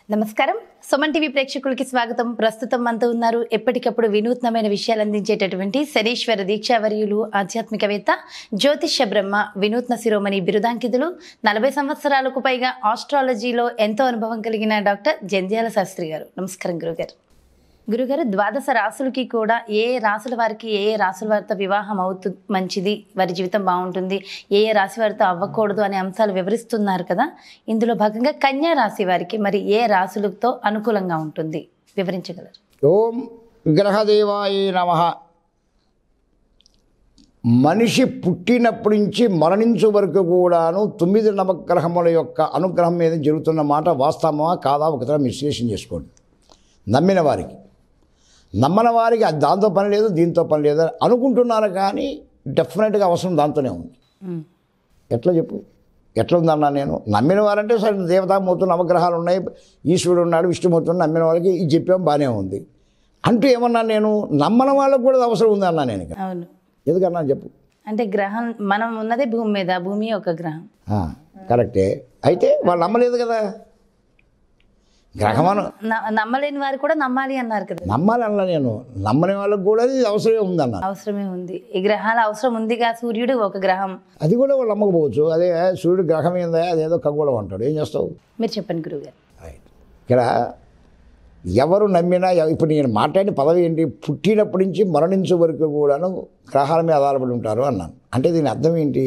నమస్కారం సుమన్ టీవీ ప్రేక్షకులకి స్వాగతం ప్రస్తుతం మనతో ఉన్నారు ఎప్పటికప్పుడు వినూత్నమైన విషయాలు అందించేటటువంటి శనీశ్వర దీక్షావర్యులు ఆధ్యాత్మికవేత్త జ్యోతిష్య బ్రహ్మ వినూత్న శిరోమణి బిరుదాంకితులు నలభై సంవత్సరాలకు పైగా ఆస్ట్రాలజీలో ఎంతో అనుభవం కలిగిన డాక్టర్ జంధ్యాల శాస్త్రి గారు నమస్కారం గురుగారు గురుగారు ద్వాదశ రాసులకి కూడా ఏ రాసుల వారికి ఏ ఏ రాసుల వారితో వివాహం అవుతు మంచిది వారి జీవితం బాగుంటుంది ఏ ఏ రాశి వారితో అవ్వకూడదు అనే అంశాలు వివరిస్తున్నారు కదా ఇందులో భాగంగా కన్యా రాశి వారికి మరి ఏ రాసులతో అనుకూలంగా ఉంటుంది వివరించగలరు ఓం గ్రహదేవాయ నమ మనిషి పుట్టినప్పటి నుంచి మరణించే వరకు కూడాను తొమ్మిది నవగ్రహముల యొక్క అనుగ్రహం మీద జరుగుతున్న మాట వాస్తవమా కాదా ఒకసారి విశ్లేషణ చేసుకోండి నమ్మిన వారికి నమ్మని వారికి అది దాంతో పని లేదు దీంతో పని లేదు అని అనుకుంటున్నారు కానీ డెఫినెట్గా అవసరం దాంతోనే ఉంది ఉమ్, ఎట్లా చెప్పు ఎట్లా ఉందన్నా నేను నమ్మిన వారంటే సరే దేవతామూర్తులు నవగ్రహాలు ఉన్నాయి ఈశ్వరుడు ఉన్నాడు విష్ణుమూర్తి ఉన్నాడు నమ్మిన వాళ్ళకి ఇది చెప్పాం బాగానే ఉంది అంటూ ఏమన్నా నేను నమ్మని వాళ్ళకు కూడా అది అవసరం ఉంది అన్నా నేను ఇక. అవును ఎందుకన్నా చెప్పు అంటే గ్రహం మనం ఉన్నదే భూమి మీద భూమి ఒక గ్రహం ఆ, కరెక్టే అయితే వాళ్ళు నమ్మలేదు కదా గ్రహమను న- నమ్మలేని వారు కూడా నమ్మాలి అన్నారు కదా నమ్మాలన్నా నేను నమ్మని వాళ్ళకు కూడా ఇది అవసరమే ఉందన్న అవసరమే ఉంది ఈ గ్రహాల అవసరం ఉందిగా సూర్యుడు ఒక గ్రహం అది కూడా వాళ్ళు నమ్మకపోవచ్చు అదే సూర్యుడు గ్రహం ఏందా అదేదో ఖగోళం అంటాడు ఏం చేస్తావు మీరు చెప్పండి గురుగారు రైట్ ఇక్కడ ఎవరు నమ్మినా ఎవ- ఇప్పుడు నేను మాట్లాడిన పదవి ఏంటి పుట్టినప్పటి నుంచి మరణించే వరకు కూడాను గ్రహాల మీద ఆధారపడి ఉంటారు అన్నాను అంటే దీని అర్థం ఏంటి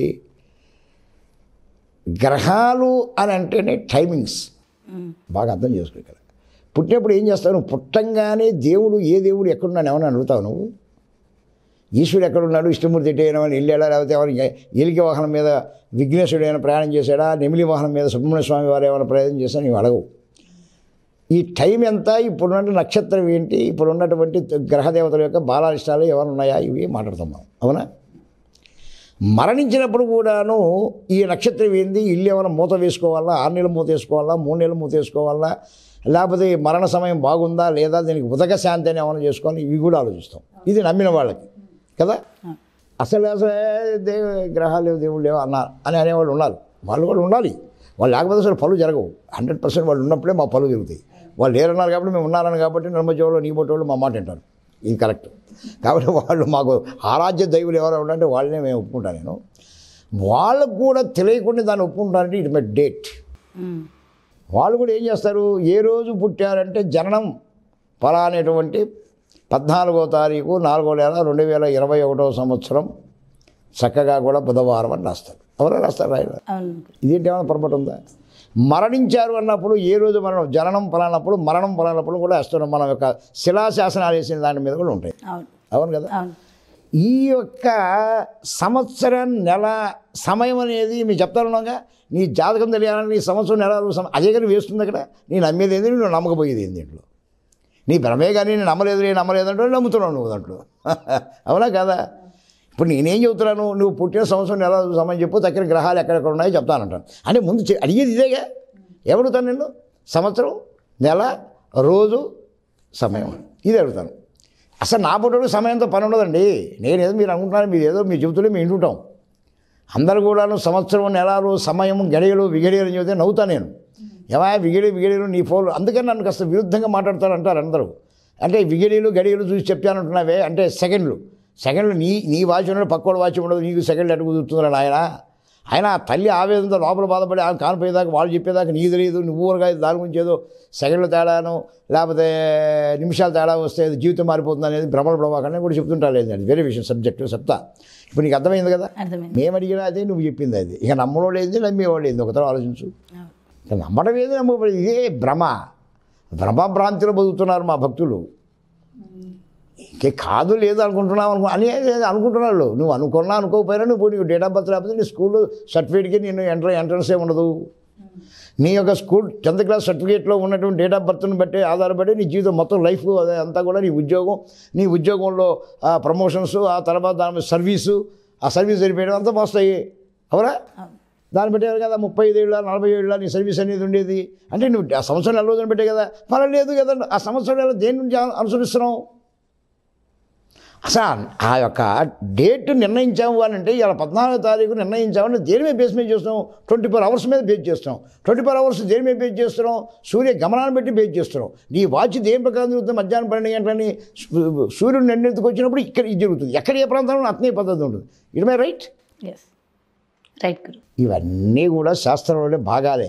గ్రహాలు అని అంటేనే టైమింగ్స్ ఉమ్, బాగా అర్థం చేసుకో ఇక్కడ పుట్టినప్పుడు ఏం చేస్తావు నువ్వు పుట్టంగానే దేవుడు ఏ దేవుడు ఎక్కడున్నాడు ఏమని అడుగుతావు నువ్వు ఈశ్వరుడు ఎక్కడున్నాడు ఇష్టమూర్తి ఎటు అయినా వాళ్ళు వెళ్ళాడా లేకపోతే ఎవరు ఎలికి వాహనం మీద విఘ్నేశ్వరుడు ఏమైనా ప్రయాణం చేశాడా నెమిలి వాహనం మీద సుబ్రహ్మణ్య స్వామి వారు ఏమైనా ప్రయాణం చేశాడా నీవు అడగవు ఈ టైం ఎంత ఇప్పుడున్న నక్షత్రం ఏంటి ఇప్పుడు ఉన్నటువంటి గ్రహదేవతల యొక్క బాలారిష్టాలు ఎవరు ఉన్నాయా ఇవి మాట్లాడుతాం మనం అవునా మరణించినప్పుడు కూడాను ఈ నక్షత్రం ఏంది ఇల్లు ఏమైనా మూత వేసుకోవాలా ఆరు నెలలు మూత వేసుకోవాలా మూడు నెలలు మూత వేసుకోవాలా లేకపోతే ఈ మరణ సమయం బాగుందా లేదా దీనికి ఉదక శాంతి అని ఏమైనా చేసుకోవాలి ఇవి కూడా ఆలోచిస్తాం ఇది నమ్మిన వాళ్ళకి కదా అసలు అసలు దేవ గ్రహాలు లేవు దేవుళ్ళు లేవు అన్నారు అని అనేవాళ్ళు ఉన్నారు వాళ్ళు కూడా ఉండాలి వాళ్ళు లేకపోతే అసలు పనులు జరగవు హండ్రెడ్ పర్సెంట్ వాళ్ళు ఉన్నప్పుడే మా పనులు జరుగుతాయి వాళ్ళు లేరన్నారు కాబట్టి మేము ఉన్నారని కాబట్టి నమ్మజోళ్ళు నీ వాళ్ళు మా మాట వింటారు ఇది కరెక్ట్ కాబట్టి వాళ్ళు మాకు ఆరాధ్య దైవులు ఎవరు ఉండంటే వాళ్ళనే మేము ఒప్పుకుంటాను నేను వాళ్ళకు కూడా తెలియకుండా దాన్ని ఒప్పుకుంటానంటే ఇట్ మై డేట్ ఉమ్, వాళ్ళు కూడా ఏం చేస్తారు ఏ రోజు పుట్టారంటే జననం ఫలానేటువంటి పద్నాలుగో తారీఖు నాలుగో నెల రెండు వేల ఇరవై ఒకటో సంవత్సరం చక్కగా కూడా బుధవారం అని రాస్తారు ఎవరో రాస్తారు రాయరు అవును ఇదేంటి ఏమైనా పొరపాటు ఉందా మరణించారు అన్నప్పుడు ఏ రోజు మరణం జననం ఫలానప్పుడు మరణం ఫలానప్పుడు కూడా వేస్తున్నాం మనం యొక్క శిలాశాసనాలు వేసిన దాని మీద కూడా ఉంటాయి అవును అవును కదా అవును ఈ యొక్క సంవత్సరం నెల సమయం అనేది మీకు చెప్తానుగా నీ జాతకం తెలియాలని నీ సంవత్సరం నెల సమ అదే కానీ వేస్తుంది అక్కడ నీ నమ్మేది ఏంది నువ్వు నమ్మకపోయేది ఏంది దీంట్లో నీ భ్రమే కానీ నేను నమ్మలేదు నేను నమ్మలేదు అంటే నమ్ముతున్నావు నువ్వు దాంట్లో అవునా కదా ఇప్పుడు నేనేం చెబుతున్నాను నువ్వు పుట్టిన సంవత్సరం నెల సమయం చెప్పు దగ్గర గ్రహాలు ఎక్కడెక్కడ ఉన్నాయో చెప్తానంటాను అంటే ముందు చె- అడిగేది ఇదేగా ఎవడుతాను నేను సంవత్సరం నెల రోజు సమయం ఇది అడుగుతాను అసలు నా పుట్టడు సమయంతో పని ఉండదండి నేనేదో మీరు అనుకుంటున్నారు మీరు ఏదో మీరు చెబుతుంటే మేము వింటుంటాం అందరు కూడాను సంవత్సరం నెలలు సమయం గడియలు విగడియలు అని చెబితే నవ్వుతా నేను ఏమా విగిడి విగిడీలు నీ ఫోన్లు అందుకని నన్ను కాస్త విరుద్ధంగా మాట్లాడతారు అంటారు అందరూ అంటే విగిడీలు గడియలు చూసి చెప్తానంటున్నావే అంటే సెకండ్లు సెకండ్లు నీ నీ వాచ్ ఉండదు పక్కోడు వాచ్ ఉండదు నీకు సెకండ్లు ఎటు కుదురుతుందని ఆయన ఆయన ఆ తల్లి ఆవేదనతో లోపల బాధపడి ఆమె కానిపోయేదాకా వాళ్ళు చెప్పేదాకా నీకు తెలియదు నువ్వు ఊరగా దాని గురించి ఏదో సెకండ్ల తేడాను లేకపోతే నిమిషాల తేడా వస్తే అది జీవితం మారిపోతుంది అనేది భ్రమల ప్రభాకరణ కూడా చెప్తుంటా లేదు అది వేరే విషయం సబ్జెక్టు చెప్తా ఇప్పుడు నీకు అర్థమైంది కదా అర్థమైంది మేము అడిగినా అదే నువ్వు చెప్పింది అది ఇక నమ్మడం ఏంది నమ్మేవాళ్ళు ఏంది ఒకసారి ఆలోచించు అవును. ఇక నమ్మడం ఏది నమ్మబడి ఇదే భ్రమ భ్రమభ్రాంతిలో బతుకుతున్నారు మా భక్తులు ఇంకే కాదు లేదు అనుకుంటున్నావు అనుకో అని ఏది అనుకుంటున్నాడు నువ్వు అనుకున్నా అనుకోకపోయినా నువ్వు నీకు డేట్ ఆఫ్ బర్త్ లేకపోతే నీ స్కూల్లో సర్టిఫికేట్కి నేను ఎంటర్ ఎంట్రన్సే ఉండదు నీ యొక్క స్కూల్ టెన్త్ క్లాస్ సర్టిఫికేట్లో ఉన్నటువంటి డేట్ ఆఫ్ బర్త్ని బట్టి ఆధారపడి నీ జీవితం మొత్తం లైఫ్ అదే అంతా కూడా నీ ఉద్యోగం నీ ఉద్యోగంలో ఆ ప్రమోషన్స్ ఆ తర్వాత దాని మీద సర్వీసు ఆ సర్వీస్ సరిపోయడం అంతా వస్తాయి అవునా అవును దాన్ని పెట్టారు కదా ముప్పై ఐదు ఏళ్ళ నలభై ఏళ్ళ నీ సర్వీస్ అనేది ఉండేది అంటే నువ్వు ఆ సంవత్సరం నెల రోజులు పెట్టే కదా పర్వాలేదు కదా ఆ సంవత్సరం నెల దేని నుంచి అను- అనుసరిస్తున్నావు అసలు ఆ యొక్క డేట్ నిర్ణయించాము అని అంటే ఇలా పద్నాలుగో తారీఖు నిర్ణయించామని దేని మీద బేస్ మీద చేస్తున్నాం ట్వంటీ ఫోర్ అవర్స్ మీద బేస్ చేస్తున్నాం ట్వంటీ ఫోర్ అవర్స్ దేని మీద బేస్ చేస్తున్నాం సూర్య గమనాన్ని బట్టి బేస్ చేస్తున్నాం నీ వాచ్ దేని ప్రకారం జరుగుతుంది మధ్యాహ్నం పన్నెండు గంటలని సూ- సూర్యుడు నిన్నెత్తుకు వచ్చినప్పుడు ఇక్కడ ఇది జరుగుతుంది ఎక్కడ ఏ ప్రాంతంలో అతనే పద్ధతి ఉంటుంది it my right yes right గురు ఇవన్నీ కూడా శాస్త్రంలోనే భాగాలే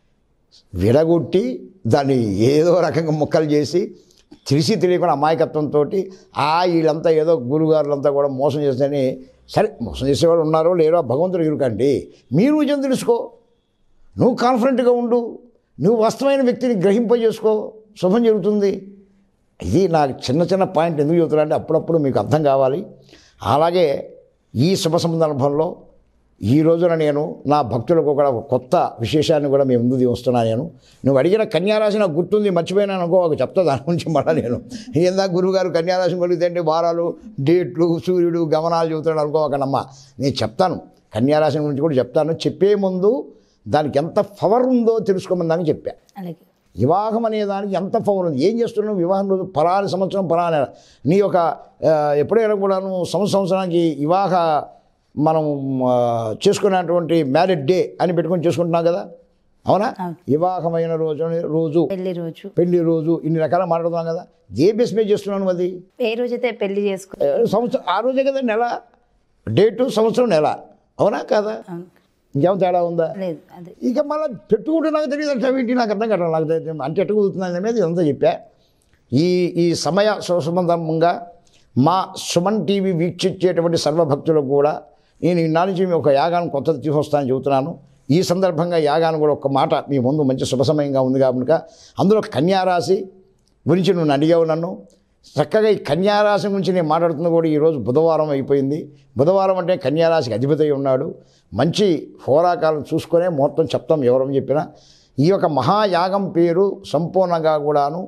విడగొట్టి దాన్ని ఏదో రకంగా ముక్కలు చేసి తెలిసి తెలియకుండా అమాయకత్వంతో ఆ వీళ్ళంతా ఏదో గురుగారులంతా కూడా మోసం చేస్తేనే సరే మోసం చేసేవాడు ఉన్నారో లేరో భగవంతుడు ఇరుకండి మీరు నిజం తెలుసుకో నువ్వు కాన్ఫిడెంట్గా ఉండు నువ్వు వాస్తవమైన వ్యక్తిని గ్రహింపజేసుకో శుభం జరుగుతుంది ఇది నాకు చిన్న చిన్న పాయింట్ ఎందుకు చెబుతున్నా అంటే అప్పుడప్పుడు మీకు అర్థం కావాలి అలాగే ఈ శుభ సందర్భంలో ఈ రోజున నేను నా భక్తులకు కూడా ఒక కొత్త విశేషాన్ని కూడా మేము ముందు వస్తున్నా నేను నువ్వు అడిగిన కన్యారాశి నాకు గుర్తుంది మర్చిపోయినాను అనుకో ఒక చెప్తా దాని గురించి మళ్ళీ నేను ఏందా గురువుగారు కన్యారాశి కలిగితే వారాలు డేట్లు సూర్యుడు గమనాలు చెబుతున్నాడు అనుకోకనమ్మా నేను చెప్తాను కన్యారాశి గురించి కూడా చెప్తాను చెప్పే ముందు దానికి ఎంత పవర్ ఉందో తెలుసుకోమని చెప్పా అలాగే వివాహం అనే దానికి ఎంత పవర్ ఉంది ఏం చేస్తున్నావు వివాహం రోజు పలాని సంవత్సరం పలాని నెల. నీ యొక్క ఆ, ఎప్పుడైనా కూడాను సంవత్సరం సంవత్సరానికి వివాహ మనం ఆ, చేసుకునేటువంటి మ్యారేజ్ డే అని పెట్టుకొని చేసుకుంటున్నాం కదా అవునా అవును. వివాహమైన రోజు రోజు పెళ్లి రోజు పెళ్లి రోజు ఇన్ని రకాల మాట్లాడుతున్నాం కదా ఏ బేస్ మీద చేస్తున్నాను అది ఏ రోజైతే పెళ్లి చేసుకు ఆ, సంవత్సరం ఆ రోజే కదా నెల డేటు సంవత్సరం నెల అవునా కాదా అవును ఇంకేం తేడా ఉందా లేదు అదే ఇక మళ్ళీ పెట్టుకుంటే నాకు తెలియదు అంటే ఏంటి నాకు అర్థం కావడం నాకు తెలియదు అంటే ఎట్ట కుదురుతుంది అనేది ఇదంతా చెప్పా ఈ ఈ సమయ సుసంబంధంగా మా సుమన్ టీవీ వీక్షించేటువంటి సర్వభక్తులకు కూడా నేను ఇన్నాళ్ళ నుంచి మీ ఒక యాగాన్ని కొత్తది తీసుకొస్తానని చెబుతున్నాను ఈ సందర్భంగా యాగాన్ని కూడా ఒక మాట మీ ముందు మంచి శుభ సమయంగా ఉంది కనుక అందులో కన్యారాశి గురించి నువ్వు అడిగావు నన్ను చక్కగా ఈ కన్యారాశి గురించి నేను మాట్లాడుతున్న కూడా ఈరోజు బుధవారం అయిపోయింది బుధవారం అంటే కన్యారాశికి అధిపతి అయి ఉన్నాడు మంచి హోరాకాలం చూసుకునే ముహూర్తం చెప్తాం ఎవరని చెప్పినా ఈ యొక్క మహాయాగం పేరు సంపూర్ణంగా కూడాను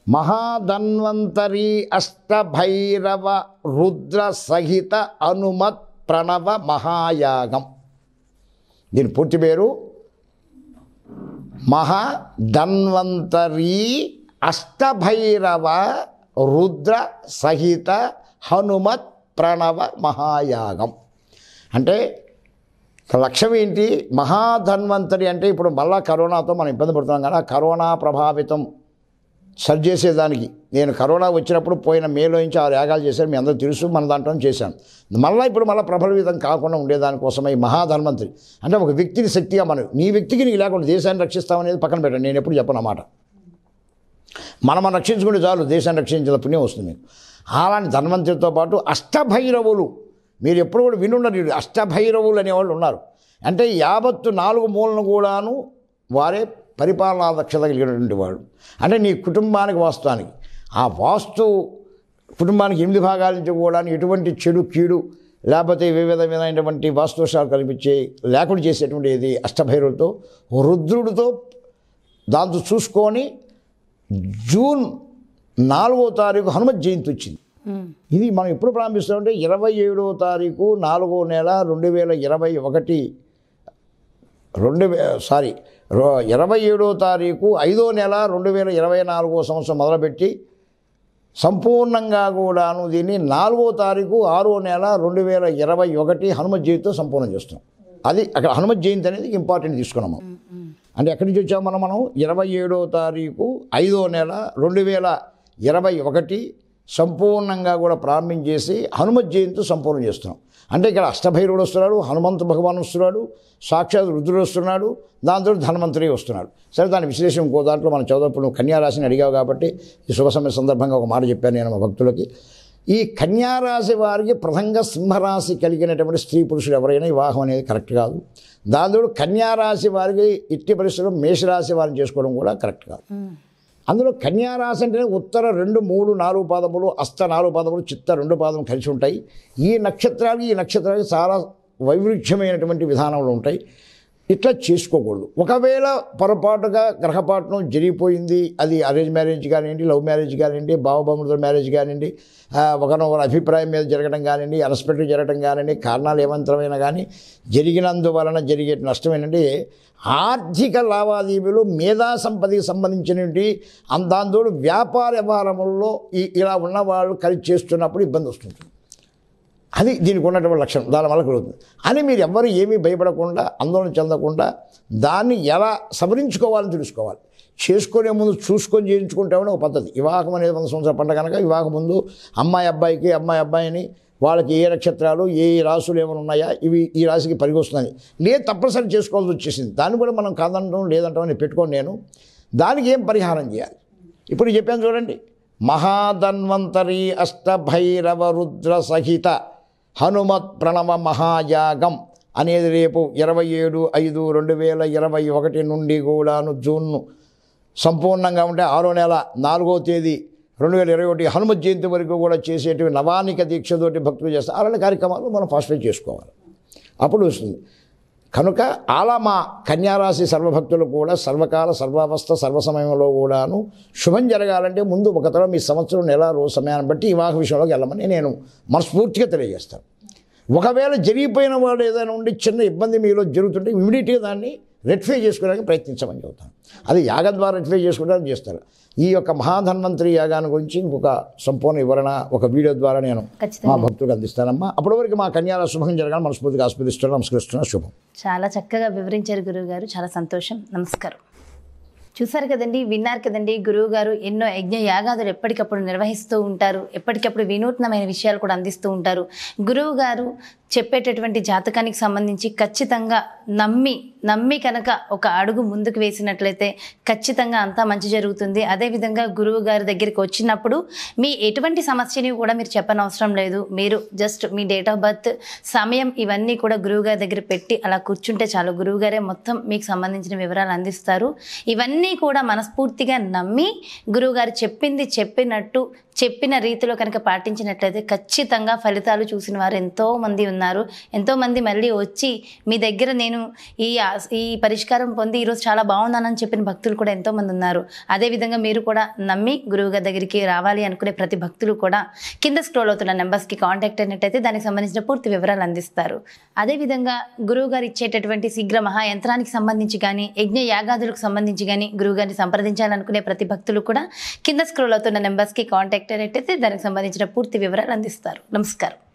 మహాధన్వంతరి అష్టభైరవ రుద్ర సహిత అనుమత్ ప్రణవ మహాయాగం దీని పూర్తి పేరు మహాధన్వంతరి అష్టభైరవ రుద్ర సహిత హనుమత్ ప్రణవ మహాయాగం అంటే ఇక లక్ష్యం ఏంటి మహాధన్వంతరి అంటే ఇప్పుడు మళ్ళా కరోనాతో మనం ఇబ్బంది పడుతున్నాం కదా కరోనా ప్రభావితం సరి చేసేదానికి నేను కరోనా వచ్చినప్పుడు పోయిన మేలో నుంచి ఆరు యాగాలు చేశాను మీ అందరూ తెలుసు మన దాంట్లో చేశాను మళ్ళీ ఇప్పుడు మళ్ళీ ప్రభావితం కాకుండా ఉండేదానికోసమే ఈ మహాధన్వంతరి అంటే ఒక వ్యక్తిని శక్తిగా మనం నీ వ్యక్తికి నీకు లేకుండా దేశాన్ని రక్షిస్తామనేది పక్కన పెట్టండి నేను ఎప్పుడు చెప్పను అన్నమాట మనం మనం రక్షించుకుంటే చాలు దేశాన్ని రక్షించిన పుణ్యం వస్తుంది మీకు అలాంటి ధన్వంతరితో పాటు అష్టభైరవులు మీరు ఎప్పుడు కూడా వినుండరు వీళ్ళు అష్టభైరవులు అనేవాళ్ళు ఉన్నారు అంటే యావత్తు నాలుగు మూలను కూడాను వారే పరిపాలనా దక్షత కలిగినటువంటి వాళ్ళు అంటే నీ కుటుంబానికి వాస్తవానికి ఆ వాస్తు కుటుంబానికి ఎనిమిది భాగాల నుంచి కూడా ఎటువంటి చెడు కీడు లేకపోతే వివిధ విధమైనటువంటి వాస్తుదోషాలు కనిపించే లేకుండా చేసేటువంటి ఇది అష్టభైరవులతో రుద్రుడితో దాంతో చూసుకొని జూన్ నాలుగో తారీఖు హనుమత్ జయంతి వచ్చింది ఉమ్. ఇది మనం ఎప్పుడు ప్రారంభిస్తామంటే ఇరవై ఏడవ తారీఖు నాలుగో నెల రెండు వేల ఇరవై ఒకటి రెండు వే సారీ రో- ఇరవై ఏడో తారీఖు ఐదో నెల రెండు వేల ఇరవై నాలుగో సంవత్సరం మొదలుపెట్టి సంపూర్ణంగా కూడాను దీన్ని నాలుగో తారీఖు ఆరో నెల రెండు వేల ఇరవై ఒకటి హనుమత్ జయంతితో సంపూర్ణం చేస్తున్నాం అది అక్కడ హనుమత్ జయంతి అనేది ఇంపార్టెంట్ తీసుకున్నాము ఉమ్, ఉమ్. అంటే ఎక్కడి నుంచి వచ్చాము మనం మనం ఇరవై ఏడో తారీఖు ఐదో నెల రెండు వేల ఇరవై ఒకటి సంపూర్ణంగా కూడా ప్రారంభించేసి హనుమత్ జయంతి సంపూర్ణం చేస్తున్నాం అంటే ఇక్కడ అష్టభైరవుడు వస్తున్నాడు హనుమంత భగవాన్ వస్తున్నాడు సాక్షాత్ రుద్రుడు వస్తున్నాడు దాంతో ధన్వంతరి వస్తున్నాడు సరే దాని విశ్లేషణ ఇంకో దాంట్లో మనం చదువుప్పుడు నువ్వు కన్యారాశిని అడిగావు కాబట్టి ఈ శుభ సమయ సందర్భంగా ఒక మాట చెప్పాను నేను మా భక్తులకి ఈ కన్యారాశి వారికి ప్రథంగా సింహరాశి కలిగినటువంటి స్త్రీ పురుషులు ఎవరైనా వివాహం అనేది కరెక్ట్ కాదు దాంతో కన్యారాశి వారికి ఇట్టి పరిస్థితుల్లో మేషరాశి వారిని చేసుకోవడం కూడా కరెక్ట్ కాదు ఉమ్. అందులో కన్యారాశి అంటే ఉత్తర రెండు మూడు నాలుగు పాదములు అస్త నాలుగు పాదములు చిత్త రెండు పాదములు కలిసి ఉంటాయి ఈ నక్షత్రాలకి ఈ నక్షత్రాలకి చాలా వైవిధ్యమైనటువంటి విధానాలు ఉంటాయి ఇట్లా చేసుకోకూడదు ఒకవేళ పొరపాటుగా గ్రహపాఠం జరిగిపోయింది అది అరేంజ్ మ్యారేజ్ కానివ్వండి లవ్ మ్యారేజ్ కానివ్వండి భావబంధుల మ్యారేజ్ కానివ్వండి ఆ, ఒకనొకరు అభిప్రాయం మీద జరగడం కానివ్వండి అన్ఎక్స్పెక్టెడ్ జరగడం కానివ్వండి కారణాలు ఏమంతరమైనా కానీ జరిగినందువలన జరిగే నష్టం ఏంటంటే ఆర్థిక లావాదేవీలు మేధా సంపదకి సంబంధించినటువంటి అందాంతోడు వ్యాపార వ్యవహారముల్లో ఈ ఇలా ఉన్న వాళ్ళు కలిసి చేస్తున్నప్పుడు ఇబ్బంది వస్తుంటుంది అది దీనికి ఉన్నటువంటి లక్షణం దానివల్ల కలుగుతుంది అని మీరు ఎవ్వరు ఏమీ భయపడకుండా ఆందోళన చెందకుండా దాన్ని ఎలా సవరించుకోవాలని తెలుసుకోవాలి చేసుకునే ముందు చూసుకొని చేయించుకుంటామని ఒక పద్ధతి వివాహం అనేది వంద సంవత్సరాల పంట కనుక వివాహం ముందు అమ్మాయి అబ్బాయికి అమ్మాయి అబ్బాయిని వాళ్ళకి ఏ నక్షత్రాలు ఏ రాసులు ఏమైనా ఉన్నాయా ఇవి ఈ రాశికి పరిగొస్తున్నాయి లేదు తప్పనిసరి చేసుకోవాల్సి వచ్చేసింది దాన్ని కూడా మనం కాదంటాం లేదంటాం అని పెట్టుకోండి నేను దానికి ఏం పరిహారం చేయాలి ఇప్పుడు చెప్పాను చూడండి మహాధన్వంతరి అష్టభైరవ రుద్ర సహిత హనుమత్ ప్రణవ మహాయాగం అనేది రేపు ఇరవై ఏడు ఐదు రెండు వేల ఇరవై ఒకటి నుండి కూడాను జూన్ సంపూర్ణంగా ఉంటే ఆరో నెల నాలుగో తేదీ రెండు వేల ఇరవై ఒకటి హనుమత్ జయంతి వరకు కూడా చేసేటువంటి నవానిక దీక్షతోటి భక్తులు చేస్తారు అలాంటి కార్యక్రమాలు మనం ఫాస్ట్గా చేసుకోవాలి అప్పుడు వస్తుంది కనుక అలా మా కన్యారాశి సర్వభక్తులు కూడా సర్వకాల సర్వావస్థ సర్వసమయంలో కూడాను శుభం జరగాలంటే ముందు ఒక తరం మీ సంవత్సరం నెల రోజు సమయాన్ని బట్టి వివాహ విషయంలోకి వెళ్ళమని నేను మనస్ఫూర్తిగా తెలియజేస్తాను ఒకవేళ జరిగిపోయిన వాడు ఏదైనా ఉండి చిన్న ఇబ్బంది మీలో జరుగుతుంటే ఇమీడియట్గా దాన్ని రెక్టిఫై చేసుకోవడానికి ప్రయత్నించమని చెబుతాను అది యాగ ద్వారా రెక్టిఫై చేసుకోవడానికి చేస్తారు ఈ యొక్క మహాధన్వంతరి యాగాన్ని గురించి ఇంకొక సంపూర్ణ వివరణ ఒక వీడియో ద్వారా నేను ఖచ్చితంగా. మా భక్తులకు అందిస్తానమ్మా అప్పటి వరకు మా కన్యాల శుభం జరగాలని మనస్ఫూర్తిగా ఆస్వాదిస్తున్నాను నమస్కరిస్తున్నా శుభం చాలా చక్కగా వివరించారు గురువు గారు చాలా సంతోషం నమస్కారం చూసారు కదండి విన్నారు కదండి గురువు గారు ఎన్నో యజ్ఞ యాగాదులు ఎప్పటికప్పుడు నిర్వహిస్తూ ఉంటారు ఎప్పటికప్పుడు వినూత్నమైన విషయాలు కూడా అందిస్తూ ఉంటారు గురువు గారు చెప్పేటటువంటి జాతకానికి సంబంధించి ఖచ్చితంగా నమ్మి నమ్మి కనుక ఒక అడుగు ముందుకు వేసినట్లయితే ఖచ్చితంగా అంతా మంచి జరుగుతుంది అదేవిధంగా గురువు గారి దగ్గరికి వచ్చినప్పుడు మీ ఎటువంటి సమస్యని కూడా మీరు చెప్పనవసరం లేదు మీరు జస్ట్ మీ డేట్ ఆఫ్ బర్త్ సమయం ఇవన్నీ కూడా గురువు గారి దగ్గర పెట్టి అలా కూర్చుంటే చాలు గురువు గారే మొత్తం మీకు సంబంధించిన వివరాలు అందిస్తారు ఇవన్నీ కూడా మనస్ఫూర్తిగా నమ్మి గురువు గారు చెప్పింది చెప్పినట్టు చెప్పిన రీతిలో కనుక పాటించినట్లయితే ఖచ్చితంగా ఫలితాలు చూసిన వారు ఎంతో మంది ఉన్నారు ఎంతో మంది మళ్ళీ వచ్చి మీ దగ్గర నేను ఈ ఆస్- ఈ పరిష్కారం పొంది ఈరోజు చాలా బాగున్నానని చెప్పిన భక్తులు కూడా ఎంతో మంది ఉన్నారు అదేవిధంగా మీరు కూడా నమ్మి గురువు గారి దగ్గరికి రావాలి అనుకునే ప్రతి భక్తులు కూడా కింద స్క్రోల్ అవుతున్న నెంబర్స్కి కాంటాక్ట్ అయినట్టయితే దానికి సంబంధించిన పూర్తి వివరాలు అందిస్తారు అదేవిధంగా గురువు గారు ఇచ్చేటటువంటి శీఘ్ర మహా యంత్రానికి సంబంధించి కానీ యజ్ఞ యాగాదులకు సంబంధించి కానీ గురువు గారిని సంప్రదించాలనుకునే ప్రతి భక్తులు కూడా కింద స్క్రోల్ అవుతున్న నెంబర్స్కి కాంటాక్ట్ అయినట్టయితే దానికి సంబంధించిన పూర్తి వివరాలు అందిస్తారు నమస్కారం